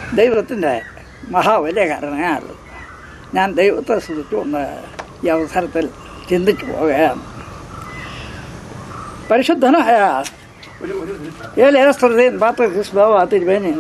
ദൈവത്തിൻ്റെ മഹാവലിയ കാരണയാൽ ഞാൻ ദൈവത്തെ സ്തുതിച്ചുകൊണ്ട് ഈ അവസരത്തിൽ ചിന്തിച്ചു പോവുകയാണ് പരിശുദ്ധനായ ഏലേസ്ത്രതയും പാത്ര ക്രിസ്ബാവ തിരുമേനിയിൽ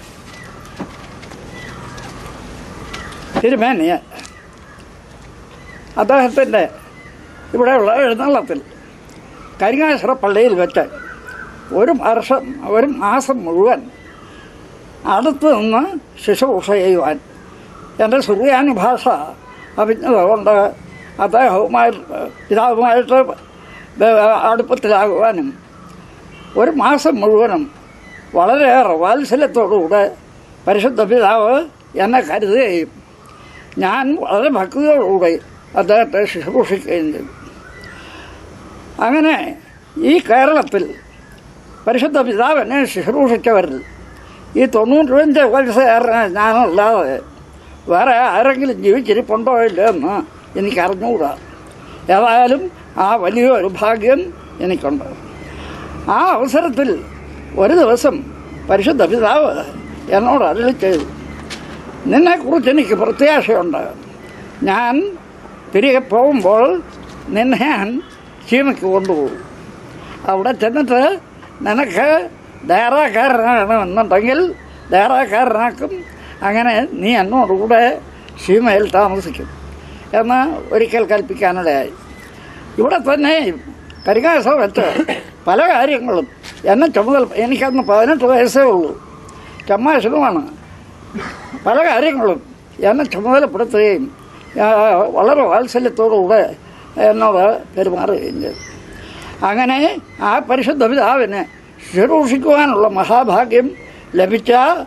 തിരുമേനി അദ്ദേഹത്തിൻ്റെ ഇവിടെയുള്ള എഴുന്നള്ളത്തിൽ കരിങ്ങാശ്വര പള്ളിയിൽ വെച്ച് ഒരു വർഷം ഒരു മാസം മുഴുവൻ അടുത്ത് നിന്ന് ശുശ്രൂഷ ചെയ്യുവാൻ എൻ്റെ സുറിയാനി ഭാഷ അഭിജ്ഞത കൊണ്ട് അദ്ദേഹവുമായിട്ട് പിതാവുമായിട്ട് അടുപ്പത്തിലാകുവാനും ഒരു മാസം മുഴുവനും വളരെയേറെ വാത്സല്യത്തോടുകൂടെ പരിശുദ്ധ പിതാവ് എന്നെ കരുതുകയും ഞാൻ വളരെ ഭക്തിയോടുകൂടി അദ്ദേഹത്തെ ശുശ്രൂഷിക്കുകയും ചെയ്തു അങ്ങനെ ഈ കേരളത്തിൽ പരിശുദ്ധ പിതാവിനെ ശുശ്രൂഷിച്ചവരിൽ ഈ തൊണ്ണൂറ്റഞ്ച് വയസ്സുകാരനെ ഞാനല്ലാതെ വേറെ ആരെങ്കിലും ജീവിച്ചിരിപ്പുണ്ടോ ഇല്ലയോ എന്ന് എനിക്കറിഞ്ഞുകൂടാ ഏതായാലും ആ വലിയൊരു ഭാഗ്യം എനിക്കുണ്ട് ആ അവസരത്തിൽ ഒരു ദിവസം പരിശുദ്ധ പിതാവ് എന്നോട് അരളി ചെയ്തു നിന്നെക്കുറിച്ച് എനിക്ക് പ്രത്യാശയുണ്ട് ഞാൻ തിരികെ പോകുമ്പോൾ നിന്നെ ഞാൻ ചീമയ്ക്ക് കൊണ്ടുപോകും അവിടെ ചെന്നിട്ട് നിനക്ക് ധാരാക്കാരനാണ് എന്നുണ്ടെങ്കിൽ ധാരാക്കാരനാക്കും അങ്ങനെ നീ എന്നോടുകൂടെ സീമയിൽ താമസിക്കും എന്ന് ഒരിക്കൽ കൽപ്പിക്കാനിടയായി ഇവിടെ തന്നെ കരികാസ വെച്ച് പല കാര്യങ്ങളും എന്നെ ചുമതല എനിക്കന്ന് പതിനെട്ട് വയസ്സേ ഉള്ളൂ ചമ്മാശനുമാണ് പല കാര്യങ്ങളും എന്നെ ചുമതലപ്പെടുത്തുകയും ആ, വളരെ വാത്സല്യത്തോടുകൂടെ എന്നോട് പെരുമാറുകയും ചെയ്തു അങ്ങനെ ആ പരിശുദ്ധ പിതാവിനെ ശുശ്രൂഷിക്കുവാനുള്ള മഹാഭാഗ്യം ലഭിച്ച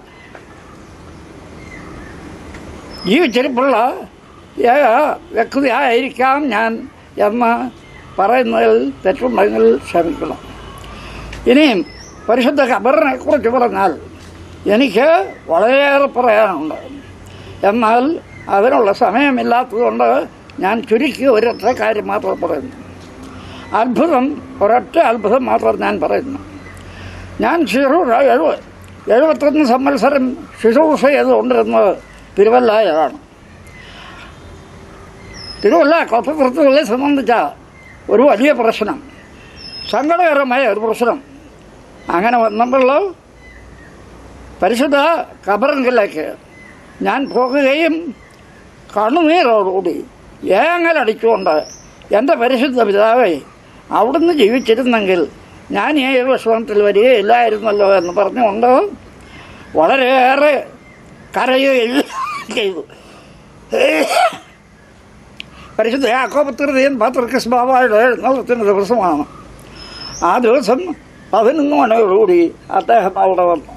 ജീവിച്ചിരിപ്പുള്ള ഏക വ്യക്തിയായിരിക്കാം ഞാൻ എന്ന് പറയുന്നതിൽ തെറ്റുണ്ടെങ്കിൽ ക്ഷമിക്കണം ഇനിയും പരിശുദ്ധ ഖബറിനെ കുറിച്ച് പറഞ്ഞാൽ എനിക്ക് വളരെയേറെ പറയാനുണ്ട് എന്നാൽ അതിനുള്ള സമയമില്ലാത്തതുകൊണ്ട് ഞാൻ ചുരുക്കി ഒരൊറ്റ കാര്യം മാത്രം പറയുന്നു അത്ഭുതം ഒരൊറ്റ അത്ഭുതം മാത്രം ഞാൻ പറയുന്നു ഞാൻ ശുശ്രൂഷ എഴുപ എഴുപത്തൊന്ന് സംവത്സരം ശുശ്രൂഷ ചെയ്തുകൊണ്ടിരുന്നത് തിരുവല്ലായാണ് തിരുവല്ല കൊത്തകൃത്തുകളെ സംബന്ധിച്ച ഒരു വലിയ പ്രശ്നം സങ്കടകരമായ ഒരു പ്രശ്നം അങ്ങനെ വന്നപ്പോൾ പരിശുദ്ധ കബറിങ്കിലേക്ക് ഞാൻ പോകുകയും കണ്ണുനീരോടുകൂടി ഏങ്ങലടിച്ചുകൊണ്ട് എൻ്റെ പരിശുദ്ധ പിതാവേ അവിടുന്ന് ജീവിച്ചിരുന്നെങ്കിൽ ഞാൻ ഈ വിഷമത്തിൽ വരികയില്ലായിരുന്നല്ലോ എന്ന് പറഞ്ഞുകൊണ്ട് വളരെയേറെ കരയുകയും ചെയ്തു പരിശുദ്ധ യാക്കോപത്തൃതീയൻ പാത്രക്കിസ് ബാബായുടെ എഴുന്നള്ളത്തിൻ്റെ ദിവസമാണ് ആ ദിവസം പതിനൊന്ന് മണിയോടുകൂടി അദ്ദേഹം അവിടെ വന്നു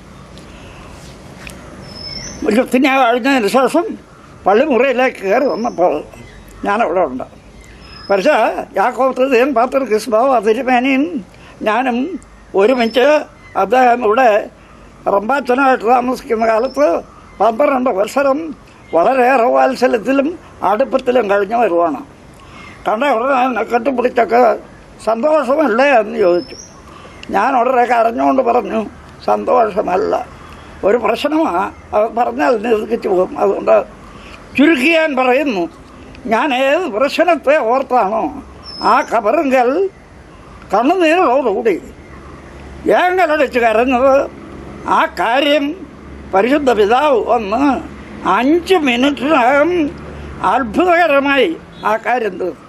പിന്നെ കഴിഞ്ഞതിന് ശേഷം പള്ളിമുറിയിലേക്ക് കയറി വന്നപ്പോൾ ഞാനവിടെ ഉണ്ട് പക്ഷേ യാക്കോപത്തൃതീയൻ പാത്രക്കിസ് ബാബ തിരുമേനിയും ഞാനും ഒരുമിച്ച് അദ്ദേഹം ഇവിടെ റമ്പാച്ചനായിട്ട് താമസിക്കുന്ന കാലത്ത് പന്ത്രണ്ട് വർഷം വളരെയേറെ വാത്സല്യത്തിലും അടുപ്പത്തിലും കഴിഞ്ഞു വരുവാണ് കണ്ട ഉടനെ എന്നെ കെട്ടിപ്പിടിച്ചൊക്കെ സന്തോഷമല്ലേ എന്ന് ചോദിച്ചു ഞാൻ ഉടനെ കരഞ്ഞുകൊണ്ട് പറഞ്ഞു സന്തോഷമല്ല ഒരു പ്രശ്നമാണ് അത് പറഞ്ഞാൽ നിർദ്ദിച്ചു പോകും അതുകൊണ്ട് ചുരുക്കി ഞാൻ പറയുന്നു ഞാൻ ഏത് പ്രശ്നത്തെ ഓർത്താണോ ആ കബറുങ്കൽ കണ്ണുനീരോടുകൂടി ഏങ്ങലടിച്ച് കരഞ്ഞത് ആ കാര്യം പരിശുദ്ധ പിതാവ് വന്ന് അഞ്ച് മിനിറ്റിനകം അത്ഭുതകരമായി ആ കാര്യം തീർന്നു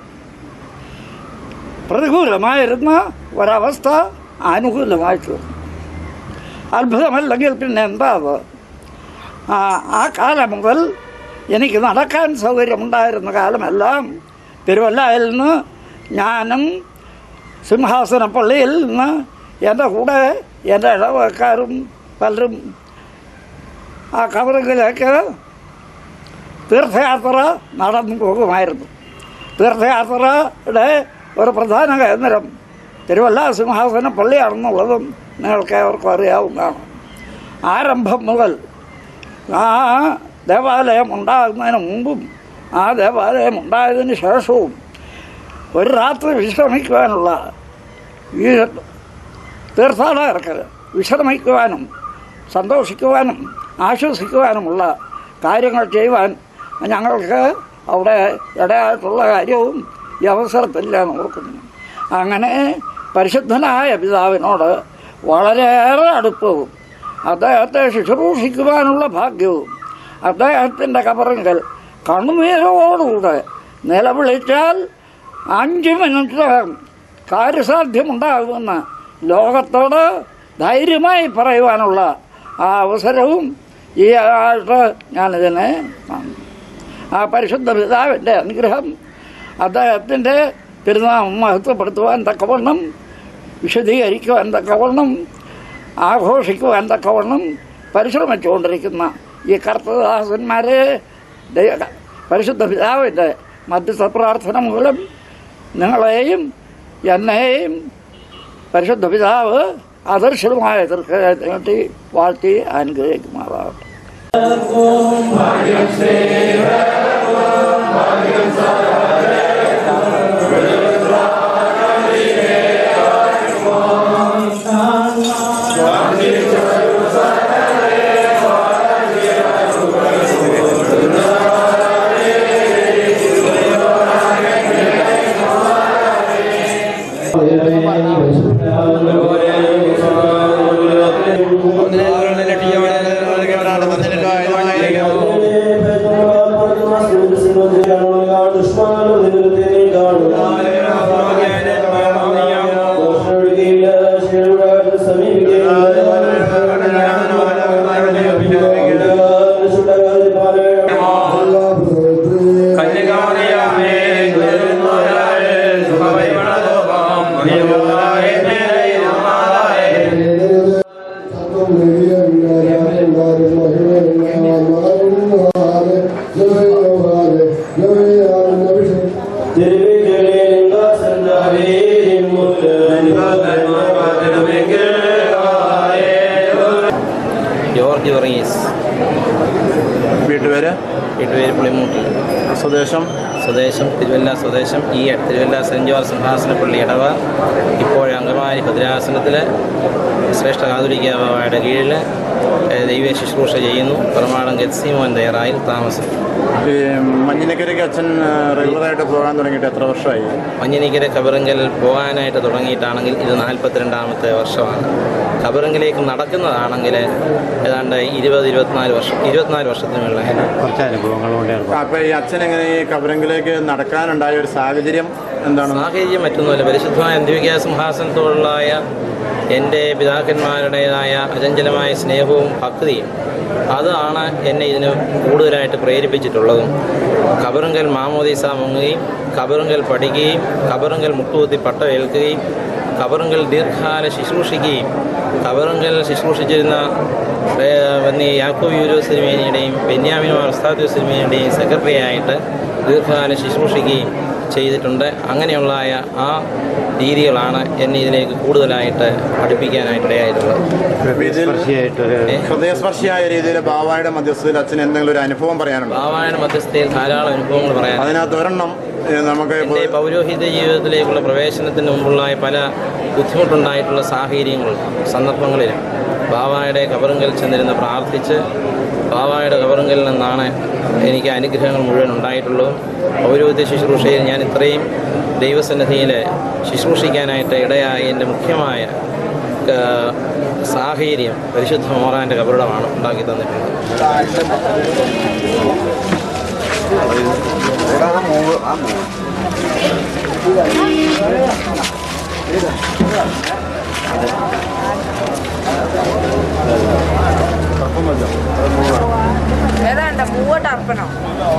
പ്രതികൂലമായിരുന്ന ഒരവസ്ഥ അനുകൂലമായി തീർന്നു അത്ഭുതമല്ലെങ്കിൽ പിന്നെ എന്താ അത് ആ ആ കാലം മുതൽ എനിക്ക് നടക്കാൻ സൗകര്യമുണ്ടായിരുന്ന കാലമെല്ലാം തിരുവല്ലയിൽ നിന്ന് ഞാനും സിംഹാസന പള്ളിയിൽ നിന്ന് എൻ്റെ കൂടെ എൻ്റെ ഇടവക്കാരും പലരും ആ കബറിലേക്ക് തീർത്ഥയാത്ര നടന്നു പോകുമായിരുന്നു തീർത്ഥയാത്രയുടെ ഒരു പ്രധാന കേന്ദ്രം തിരുവല്ല സിംഹാസന പള്ളിയാണെന്നുള്ളതും നിങ്ങൾക്ക് അവർക്കും അറിയാവുന്നതാണ് ആരംഭം മുതൽ ആ ദേവാലയം ഉണ്ടാകുന്നതിന് മുമ്പും ആ ദേവാലയം ഉണ്ടായതിന് ശേഷവും ഒരു രാത്രി വിശ്രമിക്കുവാനുള്ള ഈ തീർത്ഥാടകർക്ക് വിശ്രമിക്കുവാനും സന്തോഷിക്കുവാനും ആശ്വസിക്കുവാനുമുള്ള കാര്യങ്ങൾ ചെയ്യുവാൻ ഞങ്ങൾക്ക് അവിടെ ഇടയായിട്ടുള്ള കാര്യവും ഈ അവസരത്തിൽ ഞാൻ ഓർക്കുന്നു അങ്ങനെ പരിശുദ്ധനായ പിതാവിനോട് വളരെയേറെ അടുപ്പവും അദ്ദേഹത്തെ ശുശ്രൂഷിക്കുവാനുള്ള ഭാഗ്യവും അദ്ദേഹത്തിൻ്റെ കബറിങ്കൽ കണ്ണുനീരോടുകൂടെ നിലവിളിച്ചാൽ അഞ്ച് മിനിറ്റിനകം കാര്യസാധ്യമുണ്ടാകുമെന്ന് ലോകത്തോട് ധൈര്യമായി പറയുവാനുള്ള ആ അവസരവും ഈ ആയിട്ട് ഞാനിതിനെ കാണുന്നു ആ പരിശുദ്ധ പിതാവിൻ്റെ അനുഗ്രഹം അദ്ദേഹത്തിൻ്റെ തിരുനാമം മഹത്വപ്പെടുത്തുവാൻ തക്കവണ്ണം വിശദീകരിക്കുവാൻ തക്കവണ്ണം ആഘോഷിക്കുവാൻ തക്കവണ്ണം പരിശ്രമിച്ചുകൊണ്ടിരിക്കുന്ന ഈ കർത്തദാസന്മാരെ ദൈവ- പരിശുദ്ധ പിതാവിൻ്റെ മധ്യസ്ഥ പ്രാർത്ഥന മൂലം നിങ്ങളെയും എന്നെയും പരിശുദ്ധ പിതാവ് ആദർശമായ തീർച്ചയായിട്ടും വാഴ്ത്തി അനുഗ്രഹിക്കുമാറാവട്ടെ ജോർജ് വർഗീസ് വീട്ടുപേര് വീട്ടുപേര് പുളിമൂട്ടിൽ സ്വദേശം സ്വദേശം തിരുവല്ല സ്വദേശം ഈ തിരുവല്ല സെൻറ് ജോർജ് സിംഹാസനപ്പള്ളി ഇടവ ഇപ്പോൾ അങ്കമാലി ഭദ്രാസനത്തിൽ ശ്രേഷ്ഠ കാതുലിക്കാവയുടെ കീഴിൽ ഏഹ്, ദൈവ ശുശ്രൂഷ ചെയ്യുന്നു പ്രമാണം ഗത്സിമോൻ തയ്യാറായിൽ താമസം ഈ മഞ്ഞിനക്കരയ്ക്ക് അച്ഛൻ ആ, റെഗുലറായിട്ട് പോകാൻ തുടങ്ങിയിട്ട് എത്ര വർഷമായി മഞ്ഞിനിക്കര കബറിങ്കൽ പോകാനായിട്ട് തുടങ്ങിയിട്ടാണെങ്കിൽ ഇത് നാൽപ്പത്തിരണ്ടാമത്തെ വർഷമാണ് കബറിങ്കിലേക്ക് നടക്കുന്നതാണെങ്കിൽ ഏതാണ്ട് ഇരുപത് ഇരുപത്തിനാല് വർഷം ഇരുപത്തിനാല് വർഷത്തിന് മുകളിലായി കുറച്ച് അനുഭവങ്ങളുണ്ട് അപ്പോൾ ഈ അച്ഛൻ എങ്ങനെ ഈ കബറിങ്കിലേക്ക് നടക്കാനുണ്ടായ ഒരു സാഹചര്യം എന്താണ് സാഹചര്യം മറ്റൊന്നുമല്ല പരിശുദ്ധമായ അന്ത്യവികാ സിംഹാസനത്തോടുള്ളായ എൻ്റെ പിതാക്കന്മാരുടേതായ അചഞ്ചലമായ സ്നേഹവും ഭക്തിയും അതാണ് എന്നെ ഇതിന് കൂടുതലായിട്ട് പ്രേരിപ്പിച്ചിട്ടുള്ളതും കബറുങ്കൽ മാമോദീസ മുങ്ങുകയും കബറുങ്കൽ പഠിക്കുകയും കബറുങ്കൽ മുട്ടുകുത്തി പട്ടമേൽക്കുകയും കബറുങ്കൽ ദീർഘകാല ശുശ്രൂഷിക്കുകയും കബറുങ്കൽ ശുശ്രൂഷിച്ചിരുന്ന എന്നീ യാക്കോബ് യൂരോസ് സിനിമേനിയുടെയും ബെന്യാമിനോ അർസ്താദ്യോ സിനിമേനിയുടെയും സെക്രട്ടറി ആയിട്ട് ദീർഘകാലം ശുശ്രൂഷിക്കുകയും ചെയ്തിട്ടുണ്ട് അങ്ങനെയുള്ള ആ രീതികളാണ് എന്നെ ഇതിലേക്ക് കൂടുതലായിട്ട് പഠിപ്പിക്കാനായിട്ട് ഇടയായിട്ടുള്ളത് സ്പർശിയായിട്ടൊരു ഹൃദയസ്പർശിയായ രീതിയിൽ ബാവായുടെ മധ്യസ്ഥതയിൽ അച്ഛൻ എന്തെങ്കിലും ഒരു അനുഭവം പറയാനുണ്ടോ ബാവായുടെ മധ്യസ്ഥയിൽ ധാരാളം അനുഭവങ്ങൾ പറയാൻ അതിനകത്ത് ഒരെണ്ണം ഏ, നമുക്ക് എൻ്റെ പൗരോഹിത ജീവിതത്തിലേക്കുള്ള പ്രവേശനത്തിന് മുമ്പുള്ള പല ബുദ്ധിമുട്ടുണ്ടായിട്ടുള്ള സാഹചര്യങ്ങളും സന്ദർഭങ്ങളിലും ബാവായുടെ കബറുങ്കൽ ചെന്നിരുന്ന് പ്രാർത്ഥിച്ച് ബാവായുടെ കബറുങ്കലിൽ നിന്നാണ് എനിക്ക് അനുഗ്രഹങ്ങൾ മുഴുവൻ ഉണ്ടായിട്ടുള്ളതും പൗരോഹിത ശുശ്രൂഷയിൽ ഞാൻ ഇത്രയും ദൈവസന്നിധിയിൽ ശുശ്രൂഷിക്കാനായിട്ട് ഇടയായ എൻ്റെ മുഖ്യമായ ആ, സാഹചര്യം പരിശുദ്ധ മോറാൻ്റെ കബറിടമാണ് ഉണ്ടാക്കി തന്നിട്ടുള്ളത് ഏതാണ്ട് മൂവട്ട് അർപ്പണം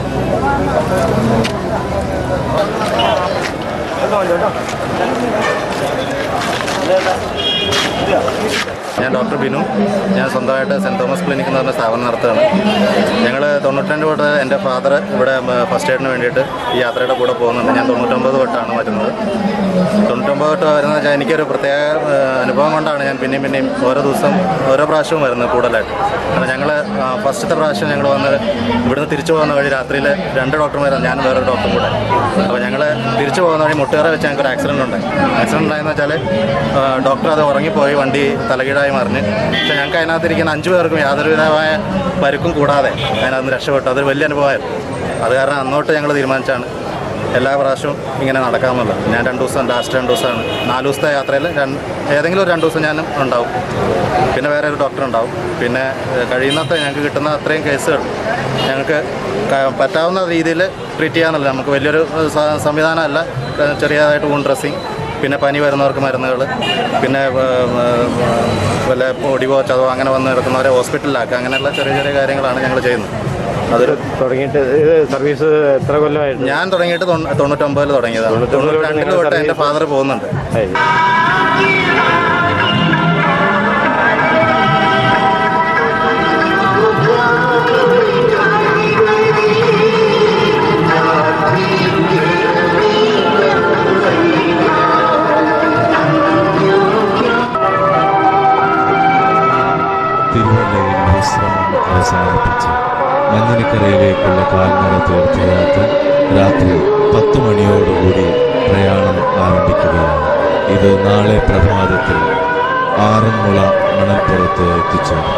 ഞാൻ ഡോക്ടർ ബിനു ഞാൻ സ്വന്തമായിട്ട് സെൻറ് തോമസ് ക്ലിനിക് എന്ന് പറഞ്ഞ സ്ഥാപനം നടത്തുകയാണ് ഞങ്ങൾ തൊണ്ണൂറ്റിരണ്ട് തൊട്ട് എൻ്റെ ഫാദർ ഇവിടെ ഫസ്റ്റ് എയ്ഡിന് വേണ്ടിയിട്ട് ഈ യാത്രയുടെ കൂടെ പോകുന്നുണ്ട് ഞാൻ തൊണ്ണൂറ്റൊമ്പത് തൊട്ടാണ് വരുന്നത് തൊണ്ണൂറ്റൊമ്പത് തൊട്ട് വരുന്നത് വെച്ചാൽ എനിക്കൊരു പ്രത്യേക ആ, അനുഭവം കൊണ്ടാണ് ഞാൻ പിന്നെയും പിന്നെയും ഓരോ ദിവസം ഓരോ പ്രാവശ്യവും വരുന്നത് കൂടുതലായിട്ട് കാരണം ഞങ്ങൾ ഫസ്റ്റത്തെ പ്രാവശ്യം ഞങ്ങൾ വന്ന് ഇവിടുന്ന് തിരിച്ചു പോകുന്ന വഴി രാത്രിയിൽ രണ്ട് ഡോക്ടർമാരാണ് ഞാനും വേറൊരു ഡോക്ടറും കൂടെ അപ്പോൾ ഞങ്ങൾ തിരിച്ചു പോകുന്ന വഴി മുട്ടുകറ വെച്ച് ഞങ്ങൾക്ക് ഒരു ആക്സിഡൻറ്റ് ഉണ്ടായി ആക്സിഡൻറ്റ് ഉണ്ടായെന്ന് വെച്ചാൽ ഡോക്ടർ അത് ഉറങ്ങിപ്പോയി വണ്ടി തലകീഴായി ആക്സിഡൻ്റായി മറിഞ്ഞ് പക്ഷേ ഞങ്ങൾക്ക് അതിനകത്തിരിക്കുന്ന അഞ്ച് പേർക്കും യാതൊരുവിധമായ പരുക്കും കൂടാതെ അതിനകത്ത് നിന്ന് രക്ഷപ്പെട്ടു അതൊരു വലിയ അനുഭവമായിരുന്നു അത് കാരണം അന്നോട്ട് ഞങ്ങൾ തീരുമാനിച്ചാണ് എല്ലാ പ്രാവശ്യവും ഇങ്ങനെ നടക്കാമെന്നുള്ളത് ഞാൻ രണ്ട് ദിവസം ലാസ്റ്റ് രണ്ട് ദിവസമാണ് നാല് ദിവസത്തെ യാത്രയിൽ രണ്ട് ഏതെങ്കിലും ഒരു രണ്ട് ദിവസം ഞാൻ ഉണ്ടാവും പിന്നെ വേറെ ഒരു ഡോക്ടർ ഉണ്ടാവും പിന്നെ ഏഹ്, കഴിയുന്നത്ര ഞങ്ങൾക്ക് കിട്ടുന്ന അത്രയും കേസുകൾ ഞങ്ങൾക്ക് ക- പറ്റാവുന്ന രീതിയിൽ ട്രീറ്റ് ചെയ്യാന്നുള്ളത് നമുക്ക് വലിയൊരു ഏഹ്, സ- സംവിധാനമല്ല ഏഹ്, ചെറിയതായിട്ട് വൂൺ ഡ്രസ്സിങ് പിന്നെ പനി വരുന്നവർക്ക് മരുന്നുകൾ പിന്നെ ഏഹ്, ഏഹ്, വല്ല പൊടിവോ ചതവോ അങ്ങനെ വന്ന് കിടക്കുന്നവരെ ഹോസ്പിറ്റലിലാക്കുക അങ്ങനെയുള്ള ചെറിയ ചെറിയ കാര്യങ്ങളാണ് ഞങ്ങൾ ചെയ്യുന്നത് അതൊരു തുടങ്ങിയിട്ട് ഇത് സർവീസ് എത്ര കൊല്ലമായിരുന്നു ഞാൻ തുടങ്ങിയിട്ട് തൊണ്ണൂ- തൊണ്ണൂറ്റൊമ്പതിൽ തുടങ്ങിയതാണ് തൊണ്ണൂറ്റൊമ്പതിൽ തൊണ്ണൂറ്റി രണ്ടിൽ നിങ്ങൾ തൊട്ട് എൻ്റെ സർവീസ് ഫാദർ പോകുന്നുണ്ട് ആയി. തിരുവല്ലയിൽ വിശ്രമം അവസാനിപ്പിച്ച് മഞ്ഞിനിക്കരയിലേക്കുള്ള കാൽനട തീർത്ഥയാത്ര രാത്രി പത്ത് മണിയോടുകൂടി പ്രയാണം ആരംഭിക്കുകയാണ് ഇത് നാളെ പ്രഭാതത്തിൽ ആറന്മുള മണൽപ്പുറത്ത് എത്തിച്ചേരും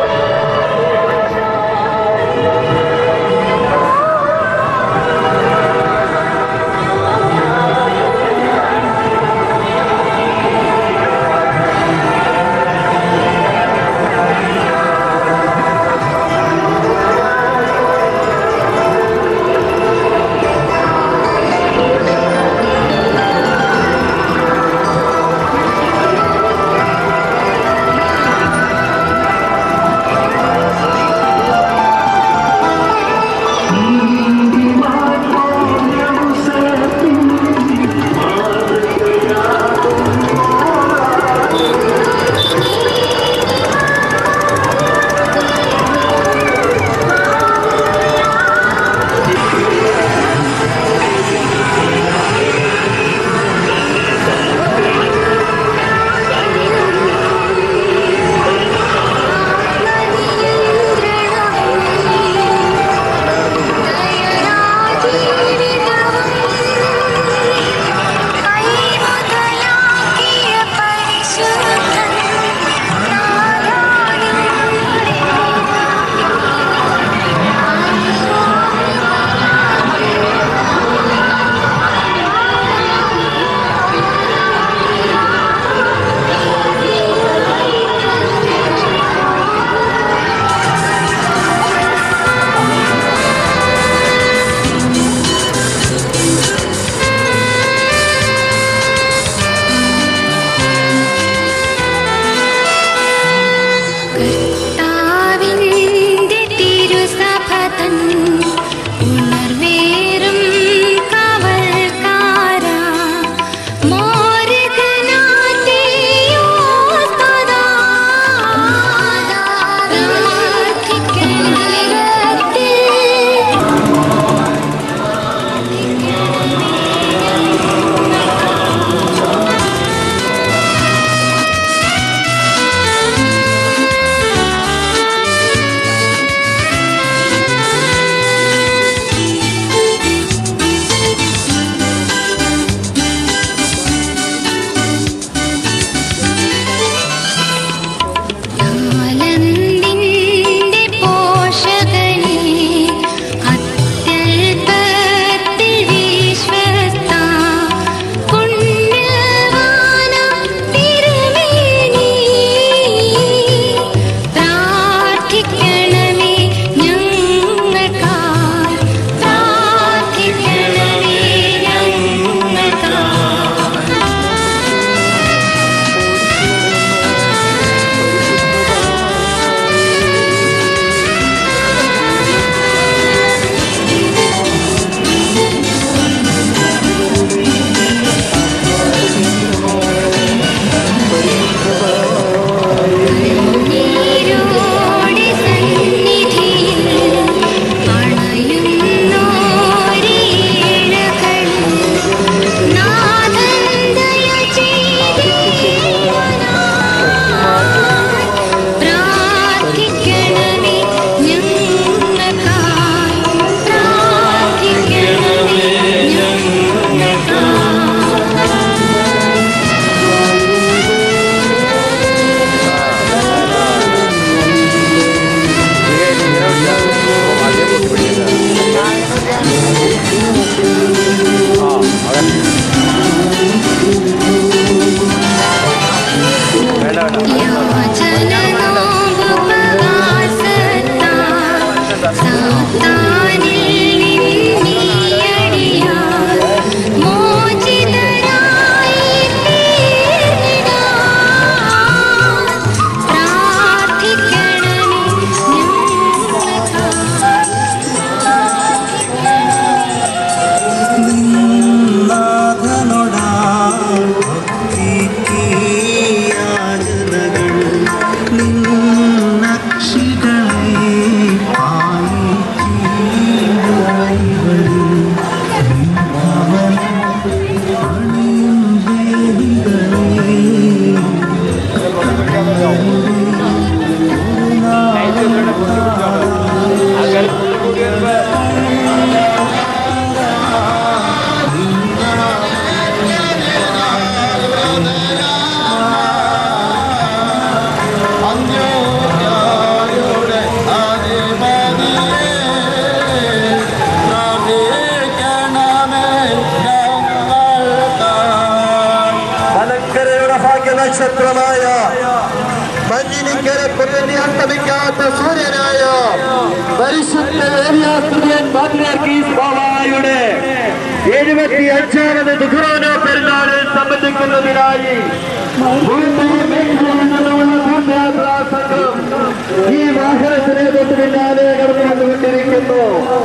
നക്ഷത്രമായ മഞ്ഞിനിക്കര പുറഞ്ഞി അസ്തമിക്കാത്ത സൂര്യനായ പരിശുദ്ധ ഏലിയാസ്തുതിയൻ പാത്രിയാർക്കീസ് ബാബായുടെ എഴുപത്തി അഞ്ചാമത് ദുഃഖാന പെരുന്നാളിൽ സംബന്ധിക്കുന്നതിനായി ഭൂമിയിൽ നിന്നുള്ള തീർത്ഥയാത്രാ സംഘം ഈ വാഹനത്തിനെ തൊട്ട് പിന്നാലെ കടന്നു വന്നുകൊണ്ടിരിക്കുന്നു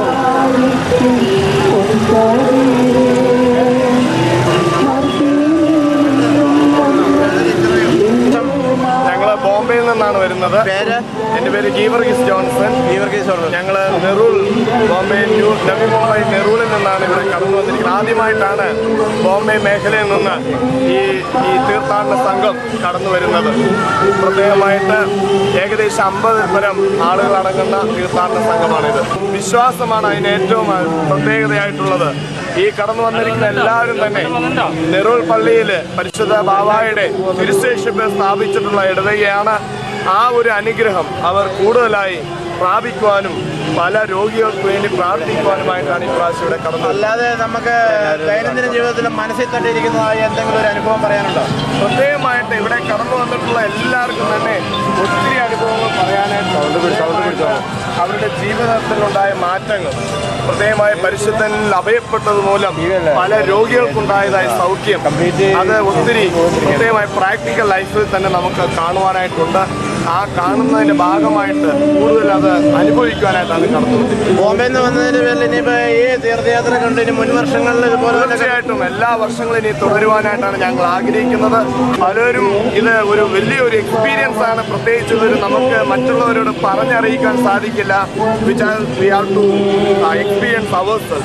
ഞങ്ങൾ ബോംബെയിൽ നിന്നാണ് വരുന്നത് പേര് എൻ്റെ പേര് ഗീവർഗീസ് ജോൺസൺ ഗീവർഗീസ് ജോൺസൺ ഞങ്ങൾ നെറൂൾ ബോംബെ ന്യൂ നവി മുംബൈ നെറൂളിൽ നിന്നാണ് ഇവിടെ കടന്നു വന്നിരിക്കുന്നത് ആദ്യമായിട്ടാണ് ബോംബെ മേഖലയിൽ നിന്ന് ഈ ഈ തീർത്ഥാടന സംഘം കടന്നു വരുന്നത് പ്രത്യേകമായിട്ട് ഏകദേശം അമ്പത് പരം ആളുകൾ അടങ്ങുന്ന തീർത്ഥാടന സംഘമാണിത് വിശ്വാസമാണ് അതിന് ഏറ്റവും പ്രത്യേകതയായിട്ടുള്ളത് ഈ കടന്നു വന്നിരിക്കുന്ന എല്ലാവരും തന്നെ നെറൂൾ പള്ളിയിൽ പരിശുദ്ധ ബാബായുടെ തിരുശേഷിപ്പ് സ്ഥാപിച്ചിട്ടുള്ള ഇടവകയാണ് ആ ഒരു അനുഗ്രഹം അവർ കൂടുതലായി പ്രാപിക്കുവാനും പല രോഗികൾക്ക് വേണ്ടി പ്രാർത്ഥിക്കുവാനുമായിട്ടാണ് ഈ പ്രാവശ്യം ഇവിടെ കടന്നത് അല്ലാതെ നമുക്ക് ദൈനംദിന ജീവിതത്തിൽ മനസ്സിൽ തട്ടിയിരിക്കുന്നതായ എന്തെങ്കിലും ഒരു അനുഭവം പറയാനുണ്ടോ പ്രത്യേകമായിട്ട് ഇവിടെ കടന്നു വന്നിട്ടുള്ള എല്ലാവർക്കും തന്നെ ഒത്തിരി അനുഭവങ്ങൾ പറയാനായിട്ട് അവരുടെ ജീവിതത്തിലുണ്ടായ മാറ്റങ്ങൾ പ്രത്യേകമായി പരിശുദ്ധനിൽ അഭയപ്പെട്ടത് മൂലം പല രോഗികൾക്കുണ്ടായതായ സൗഖ്യം അത് ഒത്തിരി പ്രത്യേകമായി പ്രാക്ടിക്കൽ ലൈഫിൽ തന്നെ നമുക്ക് കാണുവാനായിട്ടുണ്ട് ആ കാണുന്നതിന്റെ ഭാഗമായിട്ട് കൂടുതൽ അത് അനുഭവിക്കുവാനായിട്ടാണ് കടന്നത് ബോംബെയിൽ നിന്ന് വന്നതിന്റെ പേരിൽ ഇനിയിപ്പോ ഈ തീർത്ഥയാത്ര കണ്ട് ഇനി മുൻ വർഷങ്ങളിൽ ഇതുപോലെ തന്നെ തീർച്ചയായിട്ടും എല്ലാ വർഷങ്ങളും ഇനി തുടരുവാനായിട്ടാണ് ഞങ്ങൾ ആഗ്രഹിക്കുന്നത് പലരും ഇത് ഒരു വലിയൊരു എക്സ്പീരിയൻസ് ആണ് പ്രത്യേകിച്ച് ഇതൊരു നമുക്ക് മറ്റുള്ളവരോട് പറഞ്ഞറിയിക്കാൻ സാധിക്കില്ല which we have to experience ours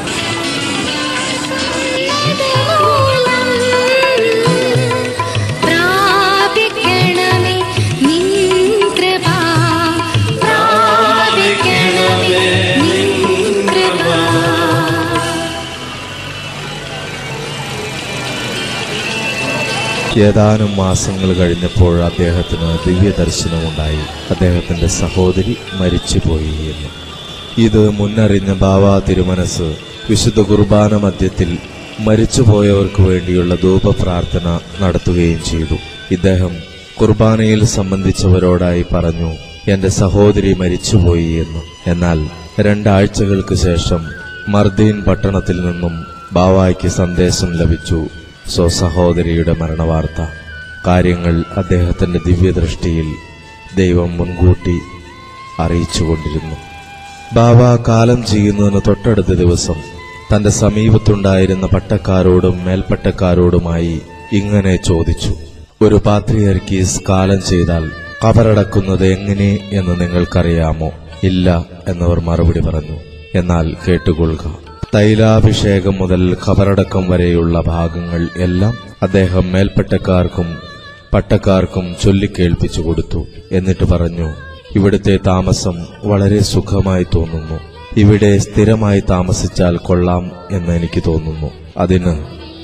പ്രാപിക്കണമേ നിൻ കൃപ പ്രാപിക്കണമേ നിൻ കൃപ ഏതാനും മാസങ്ങൾ കഴിഞ്ഞപ്പോൾ അദ്ദേഹത്തിന് ദിവ്യദർശനമുണ്ടായി അദ്ദേഹത്തിന്റെ സഹോദരി മരിച്ചുപോയി എന്ന് ഇത് മുന്നറിഞ്ഞ ബാവ തിരുമനസ് വിശുദ്ധ കുർബാന മധ്യത്തിൽ മരിച്ചുപോയവർക്ക് വേണ്ടിയുള്ള ധൂപപ്രാർത്ഥന നടത്തുകയും ചെയ്തു ഇദ്ദേഹം കുർബാനയിൽ സംബന്ധിച്ചവരോടായി പറഞ്ഞു എന്റെ സഹോദരി മരിച്ചുപോയി എന്ന് എന്നാൽ രണ്ടാഴ്ചകൾക്ക് ശേഷം മർദീൻ പട്ടണത്തിൽ നിന്നും ബാവായ്ക്ക് സന്ദേശം ലഭിച്ചു സ്വസഹോദരിയുടെ മരണവാർത്ത കാര്യങ്ങൾ അദ്ദേഹത്തിന്റെ ദിവ്യദൃഷ്ടിയിൽ ദൈവം മുൻകൂട്ടി അറിയിച്ചുകൊണ്ടിരുന്നു ബാബ കാലം ചെയ്യുന്നതിന് തൊട്ടടുത്ത ദിവസം തന്റെ സമീപത്തുണ്ടായിരുന്ന പട്ടക്കാരോടും മേൽപ്പട്ടക്കാരോടുമായി ഇങ്ങനെ ചോദിച്ചു ഒരു പാത്രിയർക്കീസ് കാലം ചെയ്താൽ കബറടക്കുന്നത് എങ്ങനെ എന്ന് നിങ്ങൾക്കറിയാമോ ഇല്ല എന്നവർ മറുപടി പറഞ്ഞു എന്നാൽ കേട്ടുകൊള്ളുക തൈലാഭിഷേകം മുതൽ ഖബറടക്കം വരെയുള്ള ഭാഗങ്ങൾ എല്ലാം അദ്ദേഹം മേൽപ്പട്ടക്കാർക്കും പട്ടക്കാർക്കും ചൊല്ലിക്കേൾപ്പിച്ചു കൊടുത്തു എന്നിട്ട് പറഞ്ഞു ഇവിടുത്തെ താമസം വളരെ സുഖമായി തോന്നുന്നു ഇവിടെ സ്ഥിരമായി താമസിച്ചാൽ കൊള്ളാം എന്ന് എനിക്ക് തോന്നുന്നു അതിന്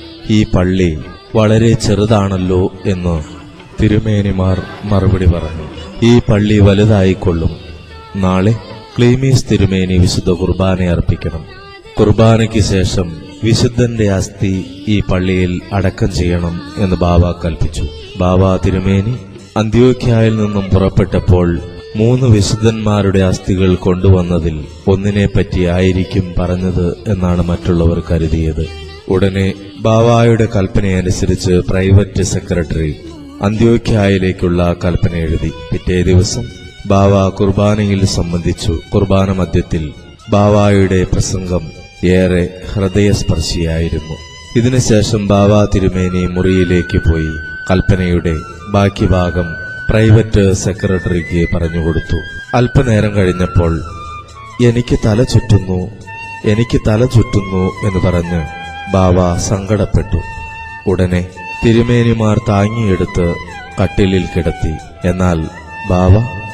ഈ പള്ളി വളരെ ചെറുതാണല്ലോ എന്ന് തിരുമേനിമാർ മറുപടി പറഞ്ഞു ഈ പള്ളി വലുതായിക്കൊള്ളും നാളെ ക്ലീമീസ് തിരുമേനി വിശുദ്ധ കുർബാന അർപ്പിക്കണം കുർബാനയ്ക്ക് ശേഷം വിശുദ്ധന്റെ അസ്ഥി ഈ പള്ളിയിൽ അടക്കം ചെയ്യണം എന്ന് ബാബ കൽപ്പിച്ചു ബാബ തിരുമേനി അന്ത്യോഖ്യായിൽ നിന്നും പുറപ്പെട്ടപ്പോൾ മൂന്ന് വിശുദ്ധന്മാരുടെ അസ്ഥികൾ കൊണ്ടുവന്നതിൽ ഒന്നിനെ പറ്റി ആയിരിക്കും പറഞ്ഞത് എന്നാണ് മറ്റുള്ളവർ കരുതിയത് ഉടനെ ബാവായുടെ കൽപ്പനയനുസരിച്ച് പ്രൈവറ്റ് സെക്രട്ടറി അന്ത്യോഖ്യായിലേക്കുള്ള കൽപ്പന എഴുതി പിറ്റേ ദിവസം ബാവ കുർബാനയിൽ സംബന്ധിച്ചു കുർബാന മധ്യത്തിൽ ബാവായുടെ പ്രസംഗം ഏറെ ഹൃദയസ്പർശിയായിരുന്നു ഇതിനുശേഷം ബാവ തിരുമേനി മുറിയിലേക്ക് പോയി കൽപ്പനയുടെ ബാക്കി ഭാഗം പ്രൈവറ്റ് സെക്രട്ടറിക്ക് പറഞ്ഞുകൊടുത്തു അല്പനേരം കഴിഞ്ഞപ്പോൾ എനിക്ക് തല ചുറ്റുന്നു എനിക്ക് തല ചുറ്റുന്നു എന്ന് പറഞ്ഞ് ബാവ സങ്കടപ്പെട്ടു ഉടനെ തിരുമേനിമാർ താങ്ങിയെടുത്ത് കട്ടിലിൽ കിടത്തി എന്നാൽ ബാവ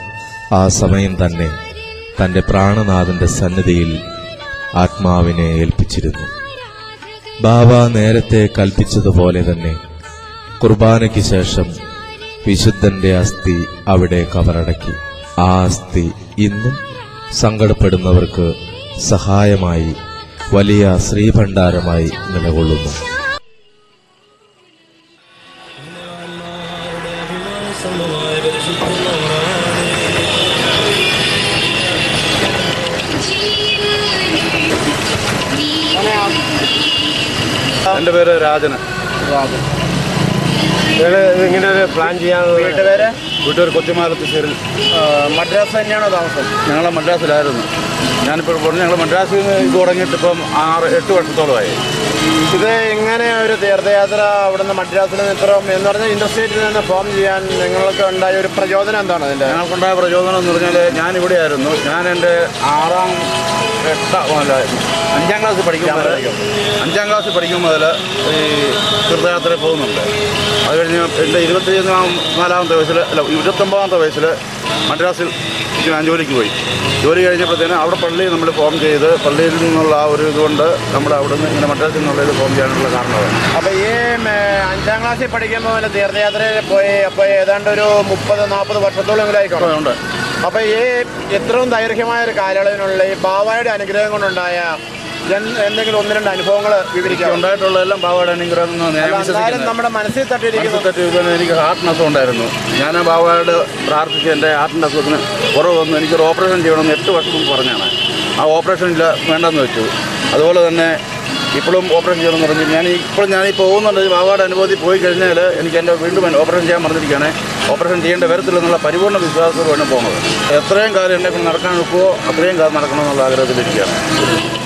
ആ സമയം തന്നെ തന്റെ പ്രാണനാഥന്റെ സന്നിധിയിൽ ആത്മാവിനെ ഏൽപ്പിച്ചിരുന്നു ബാബ നേരത്തെ കൽപ്പിച്ചതുപോലെ തന്നെ കുർബാനയ്ക്ക് ശേഷം വിശുദ്ധന്റെ അസ്ഥി അവിടെ കബറടക്കി ആ അസ്ഥി ഇന്നും സങ്കടപ്പെടുന്നവർക്ക് സഹായമായി വലിയ ശ്രീഭണ്ഡാരമായി നിലകൊള്ളുന്നു എൻ്റെ പേര് രാജന് നിങ്ങൾ ഇങ്ങനെ ഒരു പ്ലാൻ ചെയ്യാൻ വീട്ടുപേര് വീട്ടൂർ കൊച്ചുമാലത്തുശ്ശേരിൽ മദ്രാസ് തന്നെയാണോ താമസം ഞങ്ങൾ മദ്രാസിലായിരുന്നു ഞാനിപ്പോൾ പറഞ്ഞു ഞങ്ങൾ മദ്രാസിൽ നിന്ന് ഇത് തുടങ്ങിയിട്ട് ഇപ്പം ആറ് എട്ട് വർഷത്തോളമായി ഇത് എങ്ങനെ ഒരു തീർത്ഥയാത്ര അവിടുന്ന് മദ്രാസിൽ നിന്ന് ഇത്ര എന്ന് പറഞ്ഞാൽ ഇൻഡസ്ട്രിയിൽ നിന്ന് ഫോം ചെയ്യാൻ നിങ്ങൾക്ക് ഉണ്ടായ ഒരു പ്രചോദനം എന്താണ് അതിന്റെ ഞങ്ങൾക്കുണ്ടായ പ്രചോദനം എന്ന് പറഞ്ഞാൽ ഞാനിവിടെ ആയിരുന്നു ഞാൻ എൻ്റെ ആറാം എട്ടാം അല്ല അഞ്ചാം ക്ലാസ്സിൽ പഠിക്കുമ്പോൾ മുതൽ അഞ്ചാം ക്ലാസ്സിൽ പഠിക്കുമ്പോൾ മുതൽ ഈ തീർത്ഥയാത്രയിൽ പോകുന്നുണ്ട് അത് കഴിഞ്ഞ് എൻ്റെ ഇരുപത്തി നാലാമത്തെ വയസ്സിൽ അല്ല ഇരുപത്തൊമ്പതാമത്തെ വയസ്സിൽ മദ്രാസിൽ ഞാൻ ജോലിക്ക് പോയി ജോലി കഴിഞ്ഞപ്പോഴത്തേനും അവിടെ പള്ളിയിൽ നമ്മൾ ഫോം ചെയ്ത് പള്ളിയിൽ നിന്നുള്ള ആ ഒരു ഇതുകൊണ്ട് നമ്മുടെ അവിടെ നിന്ന് ഇങ്ങനെ മദ്രാസിൽ നിന്നുള്ള ഇത് ഫോം ചെയ്യാനുള്ള കാരണമാണ് അപ്പൊ ഈ ഉം, അഞ്ചാം ക്ലാസ്സിൽ പഠിക്കുമ്പോൾ മുതൽ തീർത്ഥയാത്രയിൽ പോയി അപ്പൊ ഏതാണ്ട് ഒരു മുപ്പത് നാൽപ്പത് വർഷത്തോളം ആയിക്കോട്ടെ ഉണ്ട് അപ്പൊ ഈ എത്രയും ദൈർഘ്യമായ ഒരു കാലയളവിനുള്ള ഈ ബാവായുടെ അനുഗ്രഹം കൊണ്ടുണ്ടായ എന്ത് എന്തെങ്കിലും ഒന്ന് രണ്ട് അനുഭവങ്ങൾ വിവരിക്കാം ഉണ്ടായിട്ടുള്ള എല്ലാം പാവാട അനുഗ്രഹം എന്ന് ഞാൻ എന്നാലും വിശ്വസിക്കുന്നത് നമ്മുടെ മനസ്സിൽ തട്ടിയിരിക്കുന്നു മനസ്സിൽ തട്ടി ഇതുപോലെ എനിക്ക് ഹാർട്ടിന് അസുഖം ഉണ്ടായിരുന്നു ഞാൻ ആ ബാബായോട് പ്രാർത്ഥിച്ച് എൻ്റെ ഹാർട്ടിൻ്റെ അസുഖത്തിന് കുറവ് വന്നു എനിക്കൊരു ഓപ്പറേഷൻ ചെയ്യണമെന്ന് എട്ട് വർഷം മുമ്പ് പറഞ്ഞാണ് ആ ഓപ്പറേഷൻ ഇല്ല വേണ്ടെന്ന് വെച്ചു അതുപോലെ തന്നെ ഇപ്പോഴും ഓപ്പറേഷൻ ചെയ്യണമെന്ന് പറഞ്ഞു ഞാൻ ഇപ്പോഴും ഞാൻ ഈ പോകുന്നുണ്ട് ഈ ബാബായുടെ അനുഭവത്തിൽ പോയി കഴിഞ്ഞാൽ എനിക്ക് എൻ്റെ വീണ്ടും ഓപ്പറേഷൻ ചെയ്യാൻ പറഞ്ഞിരിക്കുകയാണ് ഓപ്പറേഷൻ ചെയ്യേണ്ട വരത്തില്ലെന്നുള്ള പരിപൂർണ്ണ വിശ്വാസത്തോടെ വേണം പോകുന്നത് എത്രയും കാലം എന്നെ കൊണ്ട് നടക്കാൻ ഒക്കുമോ അത്രയും കാലം നടക്കണമെന്നുള്ള ആഗ്രഹത്തിലിരിക്കുകയാണ്